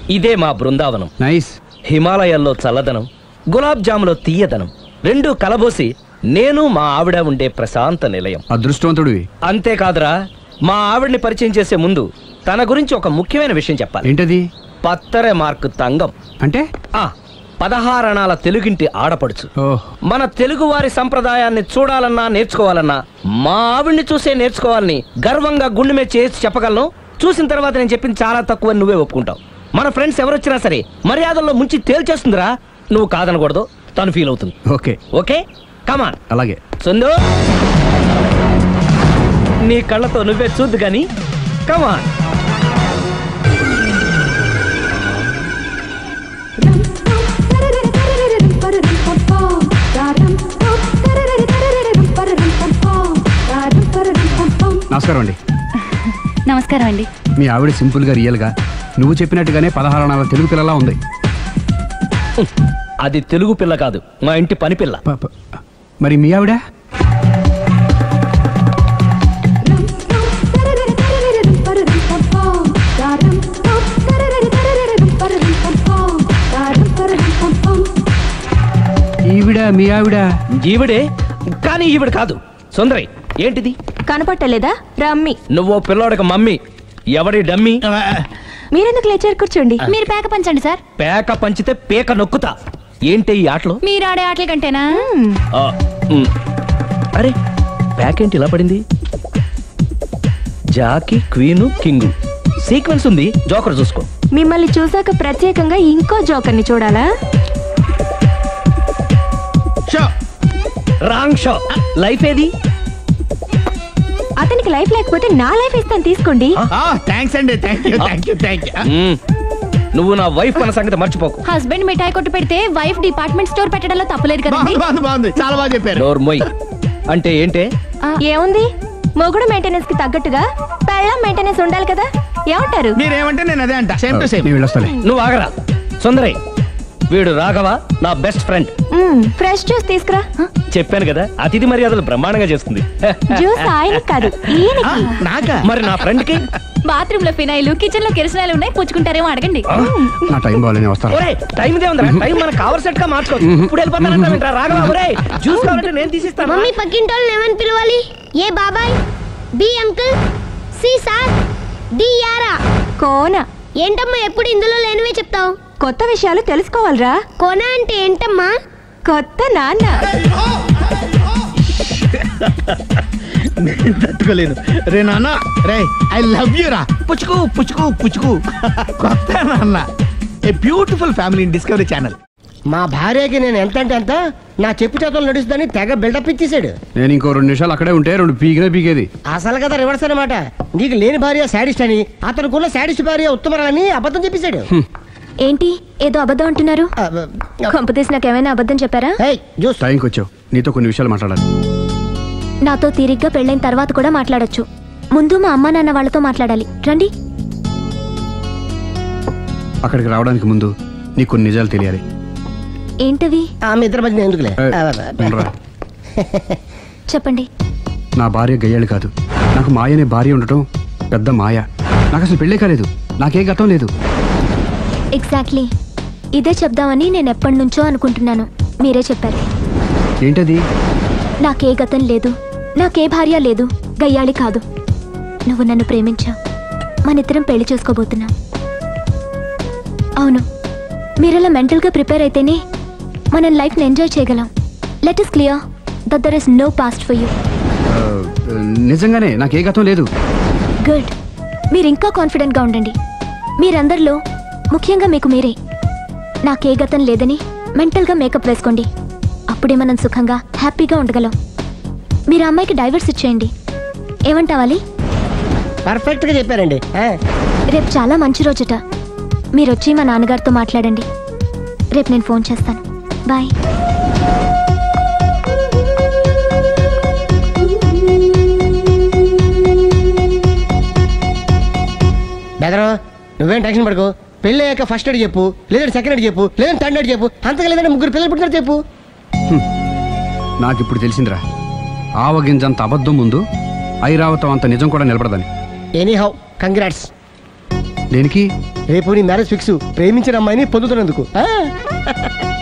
ఇదే మా బృందావనం నైస్ హిమాలయాల్లో చల్లదనం గులాబ్ జాములో తీయదనం రెండు కలబోసి నేను మా ఆవిడ ఉండే ప్రశాంత నిలయం అదృష్టవంతుడివి అంతేకాదురా మా ఆవిడ్ని పరిచయం చేసే ముందు తన గురించి ఒక ముఖ్యమైన విషయం చెప్పాలి ఏంటది పత్తరె మార్కు తంగం అంటే ఆ పదహారణాల తెలుగింటి ఆడపడుచు ఓహ్ మన తెలుగు వారి సంప్రదాయాన్ని చూడాలన్నా నేర్చుకోవాలన్నా మా ఆవిడ్ని చూసే నేర్చుకోవాలని గర్వంగా గుండె మీద చేసి చెప్పగలను చూసిన తర్వాత నేను చెప్పింది చాలా తక్కువ అని నువ్వే ఒప్పుకుంటావు మన ఫ్రెండ్స్ ఎవరొచ్చినా సరే మర్యాదల్లో ముంచి తేల్చేస్తుందిరా నువ్వు కాదనకూడదు తను ఫీల్ అవుతుంది ఓకే ఓకే కమాన్ అలాగే సుందు నీ కళ్ళతో నువ్వే చూద్దు గాని కమాన్ నమస్కారం అండి నమస్కారం అండి మీ ఆవిడ సింపుల్ గా రియల్ గా నువ్వు చెప్పినట్టుగానే పదహారు నాలుగు తెలుగు పిల్లలా ఉంది అది తెలుగు పిల్ల కాదు మా ఇంటి పని పిల్ల ప- ప- మరి మీ ఆవిడ ఈవిడ మీ ఆవిడ ఈవిడే కానీ ఈవిడ కాదు సుందరి ఏంటిది కనపట్టలేదా రమ్మి నువ్వు పిల్లోడికి మమ్మీ ఎవడి డమ్మీ మీరెందుకు లేచారు కూర్చోండి మీరు పేక పంచండి సార్ పేక పంచితే పేక నొక్కుతా ఏంటి ఈ ఆటలు మీరు ఆడే ఆటల కంటేనా ఆ, ఉమ్. అరే ప్యాక్ ఏంటి ఇలా పడింది జాకీ క్వీను కింగు సీక్వెన్స్ ఉంది జోకర్ చూసుకో మిమ్మల్ని చూసాక ప్రత్యేకంగా ఇంకో జోకర్ని చూడాలా రాంగ్ షో లైఫ్ ఏది అతనికి లైఫ్ లేకపోతే నా లైఫ్ ఇస్తాను తీసుకోండి థ్యాంక్స్ అండి thank you thank you thank you um. నువ్వు నా వైఫ్ అన్న సంగతి మర్చిపోకు హస్బెండ్ మిఠాయి కొట్టు పెడితే వైఫ్ డిపార్ట్మెంట్ స్టోర్ పెట్టడంలో తప్పలేదు కదండి బాగుంది బాగుంది బాగుంది చాలా బాగా చెప్పారు డోర్ మొయ్ అంటే ఏంటే ఆ, ఏముంది మొగుడు మెయింటెనెన్స్ కి తగ్గట్టుగా పెళ్ళం మెయింటెనెన్స్ ఉండాలి కదా ఏమంటారు మీరేమంటే నేను అదే అంట సేమ్ టు సేమ్ నేను వెళ్ళొస్తాలే నువ్వు ఆగరా సుందరి వీడు రాఘవ నా best friend hmm, fresh juice తీసుకురా చెప్పాను కదా అతిథి మర్యాదలు బ్రహ్మాండంగా చేస్తుంది జ్యూస్ ఆయనకి కాదు ఈయనకి నాకా మరి నా ఫ్రెండ్ కి బాత్రూమ్ లో ఫినాయిల్ కిచెన్ లో కిరసనాయిలు ఉన్నాయి పుచ్చుకుంటారేమో అడగండి నా టైం బాగాలేని వస్తాను ఒరే టైం ఇదే ఉందిరా టైం మనకు కావర్ సెట్ గా మార్చుకోవచ్చు ఇప్పుడు వెళ్ళిపోతానంటా రాఘవ ఒరే జ్యూస్ కావాలంటే నేను తీసిస్తాను మమ్మీ పక్కింటోళ్ళని ఏమని పిలవాలి ఏ బాబాయ్ B uncle C sir D యారా కోన ఏంటమ్మా ఎప్పుడు ఇందులో లేనివే చెప్తావు కొత్త విషయాలు తెలుసుకోవాలిరా కొన అంటే ఏంటమ్మా కొత్త నాన్న తట్టుకోలేను రే నాన్న రే ఐ లవ్ యూ రా పుచ్చుకు పుచ్చుకు పుచ్చుకు కొత్త నాన్న a beautiful family in Discovery channel మా భార్యకి నేను ఎంత అంటే ఎంత నా చెప్పు చేతులు నడుస్తుందని తెగ బిల్డప్ ఇచ్చేసాడు నేను ఇంకో రెండు నిమిషాలు అక్కడే ఉంటే రెండు పీకినే పీకేది అసలు కదా రివర్స్ అనమాట నీకు లేని భార్య శాడిస్ట్ అని అతనుకున్న శాడిస్ట్ భార్య ఉత్తమరాలని అబద్ధం చెప్పేశాడు ఏంటి ఏదో అబద్ధం అంటున్నారు ఆ, కొంపతీసి నాకేమైనా అబద్ధం చెప్పారా ఏయ్, జ్యూస్ టైంకి వచ్చావు నీతో కొన్ని విషయాలు మాట్లాడాలి నాతో తీరిగ్గా పెళ్ళైన తర్వాత కూడా మాట్లాడొచ్చు ముందు మా అమ్మా నాన్న వాళ్ళతో మాట్లాడాలి రండి అక్కడికి రావడానికి ముందు నీకు కొన్ని నిజాలు తెలియాలి ఏంటవి ఆ, మీ ఇద్దరి మధ్య ఎందుకులే ఏ, ఆ, ఉండరా. చెప్పండి నా భార్య గయ్యాళ్ళు కాదు నాకు మాయ అనే భార్య ఉండటం పెద్ద మాయ నాకు అసలు పెళ్ళే కాలేదు నాకే గతం లేదు ఎగ్జాక్ట్లీ ఇదే చెప్దామని నేను ఎప్పటి నుంచో అనుకుంటున్నాను మీరే చెప్పారు ఏంటది నాకే గతం లేదు నాకే భార్య లేదు గయ్యాళి కాదు నువ్వు నన్ను ప్రేమించావు మనిద్దరం పెళ్లి చేసుకోబోతున్నాం అవును మీరలా మెంటల్గా ప్రిపేర్ అయితేనే మనం లైఫ్ని ఎంజాయ్ చేయగలం let is clear that there is no past for you ah, నిజంగానే నాకే గతం లేదు గుడ్ మీరు ఇంకా కాన్ఫిడెంట్గా ఉండండి మీరందరిలో ముఖ్యంగా మీకు మీరే నాకే గతం లేదని మెంటల్గా మేకప్ వేసుకోండి అప్పుడే మనం సుఖంగా హ్యాపీగా ఉండగలం మీరు ఆ అమ్మాయికి డైవర్స్ ఇచ్చేయండి ఏమంటావాలి పర్ఫెక్ట్ గా చెప్పారండి ఆ, రేపు చాలా మంచి రోజుట మీరు వచ్చి మా నాన్నగారితో మాట్లాడండి రేపు నేను ఫోన్ చేస్తాను బాయ్ బెదరు నువ్వేం టెన్షన్ పడుకో పెళ్ళి అయ్యాక ఫస్ట్ ఎయిడ్ చెప్పు లేదంటే సెకండ్ ఎయిడ్ చెప్పు లేదంటే థర్డ్ ఎయిడ్ చెప్పు అంతగా లేదంటే ముగ్గురు పిల్లలు పుట్టినారు చెప్పు నాకు ఇప్పుడు తెలిసిందిరా ఆవగింజంత అబద్ధం ముందు ఐరావతం అంత నిజం కూడా నిలబడదని ఎనీ హౌ కంగ్రాట్స్ దేనికి రేపు నీ మ్యారేజ్ ఫిక్స్ ప్రేమించిన అమ్మాయిని పొందుతున్నందుకు ఆ?